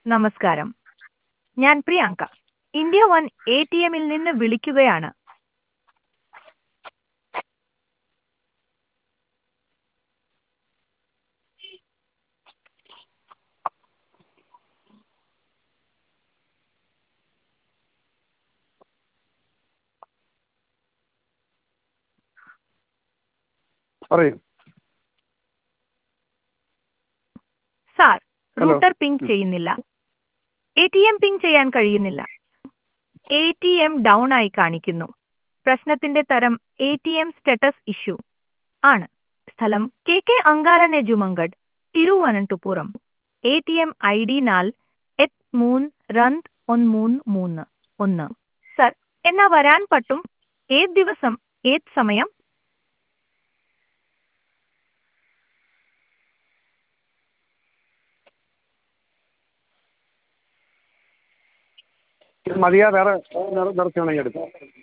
നമസ്കാരം ഞാൻ Priyanka India one A T എമ്മിൽ നിന്ന് വിളിക്കുകയാണ് പറയൂ സാർ Hello. റൂട്ടർ പിങ് ചെയ്യുന്നില്ല എ ടി എം പിങ് ചെയ്യാൻ കഴിയുന്നില്ല എ ടി എം ഡൗൺ ആയി കാണിക്കുന്നു പ്രശ്നത്തിന്റെ തരം A T M status issue ആണ് സ്ഥലം കെ കെ അങ്കാരനെ ജുമങ്കഡ് Thiruvananthapuram A T M I D നാൽ എട്ട് മൂന്ന് രണ്ട് ഒന്ന് മൂന്ന് മൂന്ന് ഒന്ന് സർ എന്നാ വരാൻ പറ്റും ഏത് ദിവസം ഏത് സമയം ഇത് മതിയാ വേറെ നിറച്ച് വേണമെങ്കിൽ എടുക്കാം